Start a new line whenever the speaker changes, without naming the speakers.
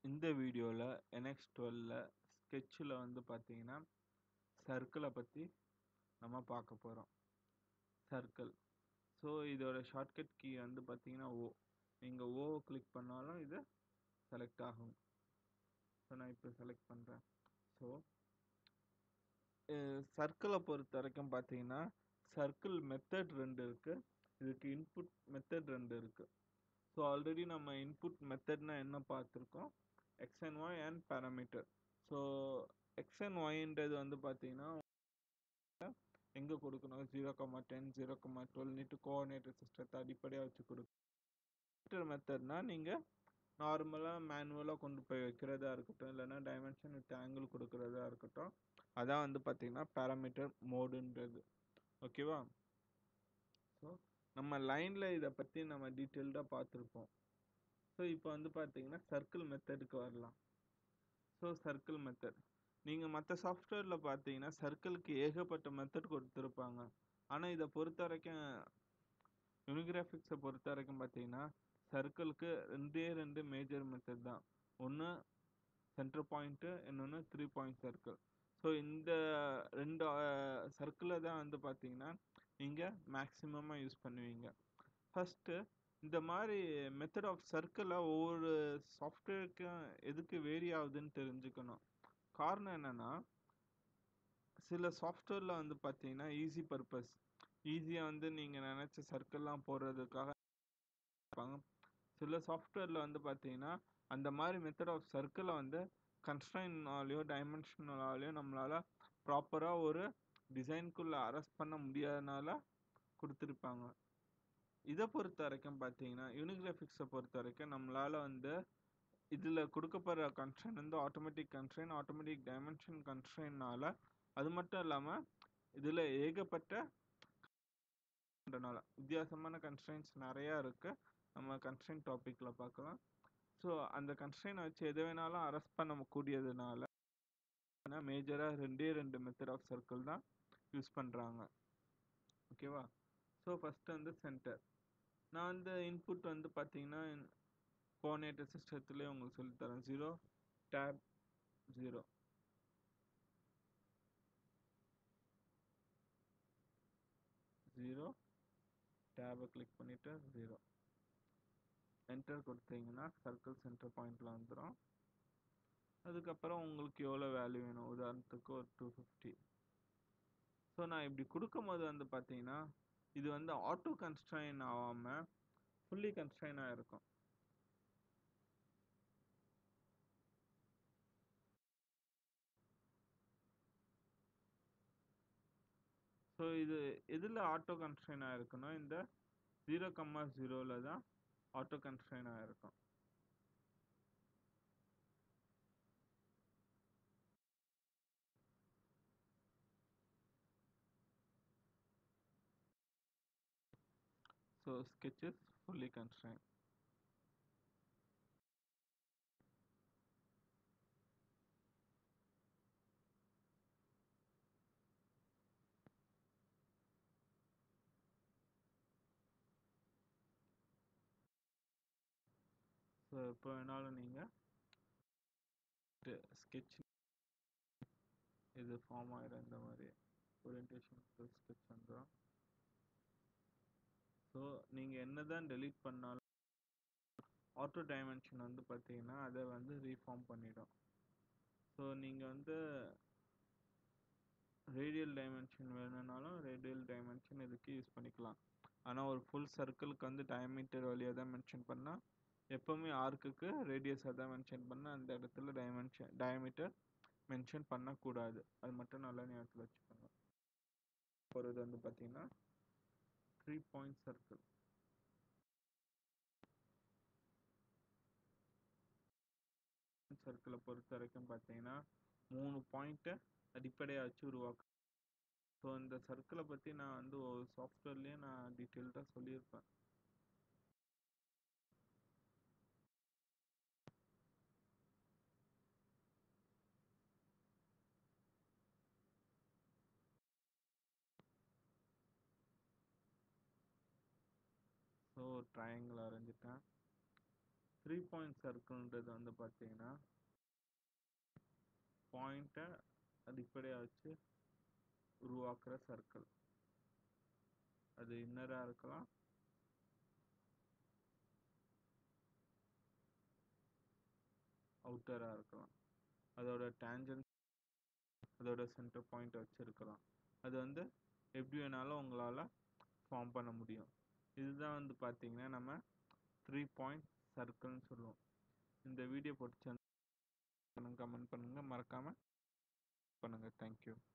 இந்த வீடியோவில் என்எக்ஸ் டுவெலில் ஸ்கெட்சில் வந்து பார்த்தீங்கன்னா சர்க்கிளை பற்றி நம்ம பார்க்க போகிறோம் சர்க்கிள் ஸோ இதோட ஷார்ட்கட் கீ வந்து பார்த்தீங்கன்னா ஓ நீங்கள் ஓவை கிளிக் பண்ணாலும் இது செலக்ட் ஆகும் ஸோ நான் இப்போ செலக்ட் பண்ணுறேன் ஸோ சர்க்கிளை பொறுத்த வரைக்கும் பார்த்தீங்கன்னா சர்க்கிள் மெத்தட் ரெண்டு இருக்குது இதுக்கு இன்புட் மெத்தட் ரெண்டு இருக்குது ஸோ ஆல்ரெடி நம்ம இன்புட் மெத்தட்னா என்ன பார்த்துருக்கோம் X and Y and parameter so X and ஒய்ன்றது வந்து பார்த்தீங்கன்னா எங்கே கொடுக்கணும் zero comma ten zero comma twelve நீட்டு கோஆர்டினேட்டர் சிஸ்டத்தை அடிப்படையாக வச்சு கொடுக்கணும் மெத்தட்னா நீங்கள் நார்மலாக மேனுவலாக கொண்டு போய் வைக்கிறதா இருக்கட்டும் இல்லைன்னா டைமென்ஷன் வித் ஆங்கிள் கொடுக்குறதா இருக்கட்டும் அதான் வந்து பார்த்தீங்கன்னா பேராமீட்டர் மோடுன்றது ஓகேவா ஸோ நம்ம லைனில் இதை பற்றி நம்ம டீட்டெயில்டாக பார்த்துருப்போம் ஸோ இப்போ வந்து பார்த்தீங்கன்னா சர்க்கிள் மெத்தடுக்கு வரலாம் ஸோ சர்க்கிள் மெத்தட் நீங்கள் மற்ற சாஃப்ட்வேரில் பார்த்தீங்கன்னா சர்க்கிளுக்கு ஏகப்பட்ட மெத்தட் கொடுத்துருப்பாங்க ஆனால் இதை பொறுத்த வரைக்கும் யூனிகிராஃபிக்ஸை பொறுத்த வரைக்கும் பார்த்தீங்கன்னா சர்க்கிளுக்கு ரெண்டே ரெண்டு மேஜர் மெத்தட் தான் ஒன்று சென்டர் பாயிண்ட்டு இன்னொன்று த்ரீ பாயிண்ட் சர்க்கிள் ஸோ இந்த ரெண்டு சர்க்கிளை தான் வந்து பார்த்தீங்கன்னா நீங்கள் மேக்ஸிமமாக யூஸ் பண்ணுவீங்க ஃபஸ்ட்டு இந்த மாதிரி மெத்தட் ஆஃப் சர்க்கிளை ஒவ்வொரு சாஃப்ட்வேருக்கும் எதுக்கு வேரி ஆகுதுன்னு தெரிஞ்சுக்கணும் காரணம் என்னென்னா சில சாஃப்ட்வேரில் வந்து பார்த்தீங்கன்னா ஈஸி பர்பஸ் ஈஸியாக வந்து நீங்கள் நினச்ச சர்க்கிள்லாம் போடுறதுக்காக இருப்பாங்க சில சாஃப்ட்வேரில் வந்து பார்த்தீங்கன்னா அந்த மாதிரி மெத்தட் ஆஃப் சர்க்கிளை வந்து கன்ஸ்ட்ரைனாலேயோ டைமென்ஷனாலேயோ நம்மளால் ப்ராப்பராக ஒரு டிசைனுக்குள்ளே அரெஸ்ட் பண்ண முடியாதனால கொடுத்துருப்பாங்க இதை பொறுத்த வரைக்கும் பார்த்தீங்கன்னா யூனிகிராஃபிக்ஸை பொறுத்த வரைக்கும் நம்மளால் வந்து இதில் கொடுக்கப்படுற கன்ஸ்ட்ரெயின் வந்து ஆட்டோமேட்டிக் கன்ஸ்ட்ரெயின் ஆட்டோமேட்டிக் டைமென்ஷன் கன்ஸ்ட்ரெயின்னால அது மட்டும் இல்லாமல் இதில் ஏகப்பட்ட வித்தியாசமான கன்ஸ்ட்ரெயின்ஸ் நிறையா இருக்குது நம்ம கன்ஸ்ட்ரெயின் டாப்பிக்கில் பார்க்கலாம் ஸோ அந்த கன்ஸ்ட்ரெயினை வச்சு எது வேணாலும் அரெஸ்ட் பண்ண கூடியதுனால மேஜராக ரெண்டே ரெண்டு மெத்தட் ஆஃப் சர்க்கிள் தான் யூஸ் பண்ணுறாங்க ஓகேவா ஸோ ஃபஸ்ட்டு வந்து சென்டர் நான் வந்து இன்புட் வந்து பார்த்தீங்கன்னா கோஆர்டினேட்டர் சிஸ்டத்துலேயே உங்களுக்கு சொல்லித்தரேன் ஜீரோ டேப் ஜீரோ ஜீரோ டேபை கிளிக் பண்ணிவிட்டு ஜீரோ என்டர் கொடுத்தீங்கன்னா சர்க்கிள் சென்டர் பாயிண்டில் வந்துடும் அதுக்கப்புறம் உங்களுக்கு எவ்வளோ வேல்யூ வேணும் உதாரணத்துக்கு ஒரு டூ ஃபிஃப்டி ஸோ நான் இப்படி கொடுக்கும்போது வந்து பார்த்தீங்கன்னா இது வந்து ஆட்டோ கன்ஸ்ட்ரைன் ஆகாமல் ஃபுல்லி கன்ஸ்ட்ரைன் ஆகிருக்கும் ஸோ இது எதில் ஆட்டோ கன்ஸ்ட்ரைன் ஆகிருக்குன்னா இந்த ஜீரோ கம்மா ஜீரோவில் தான் ஆட்டோ கன்ஸ்ட்ரைன் ஆகிருக்கும் So sketch is fully constrained. So இப்போ வேணாலும் நீங்கள் ஸ்கெட்ச் இது ஃபார்ம் ஆகிடும் இந்த மாதிரி ஓரியன்டேஷன் ஸ்கெட்ச் வந்துடும் ஸோ நீங்கள் என்ன தான் டெலீட் பண்ணாலும் ஆட்டோ டைமென்ஷன் வந்து பார்த்தீங்கன்னா அதை வந்து ரீஃபார்ம் பண்ணிடும் ஸோ நீங்கள் வந்து ரேடியல் டைமென்ஷன் வேணும்னாலும் ரேடியல் டைமென்ஷன் இதுக்கு யூஸ் பண்ணிக்கலாம் ஆனால் ஒரு ஃபுல் சர்க்கிளுக்கு வந்து டயமீட்டர் வழியாக தான் மென்ஷன் பண்ணால் எப்போவுமே ஆர்க்குக்கு ரேடியஸாக தான் மென்ஷன் பண்ணால் அந்த இடத்துல டைமென்ஷன் டயமீட்டர் மென்ஷன் பண்ணக்கூடாது அது மட்டும் நல்லா ஞாபகத்தில் வச்சுக்கோங்க போகிறது வந்து பார்த்தீங்கன்னா த்ரீ பாயிண்ட் சர்க்கிள் சர்க்கிளை பொறுத்த வரைக்கும் பார்த்தீங்கன்னா மூணு பாயிண்ட்டை அடிப்படையாக வச்சு உருவாக்கும் ஸோ இந்த சர்க்கிளை பற்றி நான் வந்து ஒரு சாஃப்ட்வேர்லேயே நான் டீட்டெயில்டாக சொல்லியிருப்பேன் ஸோ ட்ரையாங்கிள் வரைஞ்சிட்டேன் த்ரீ பாயிண்ட் சர்க்கிள்ன்றது வந்து பார்த்தீங்கன்னா பாயிண்ட்டை அடிப்படையாக வச்சு உருவாக்குற சர்க்கிள் அது இன்னராக இருக்கலாம் அவுட்டராக இருக்கலாம் அதோட டேஞ்சன்ட் அதோட சென்டர் பாயிண்ட் வச்சுருக்கலாம் அது வந்து எப்படி வேணாலும் உங்களால் ஃபார்ம் பண்ண முடியும் இதுதான் வந்து பார்த்தீங்கன்னா நம்ம த்ரீ பாயிண்ட் சர்க்கிள்னு சொல்லுவோம் இந்த வீடியோ பிடிச்ச கமெண்ட் பண்ணுங்கள் மறக்காமல் பண்ணுங்கள் தேங்க்யூ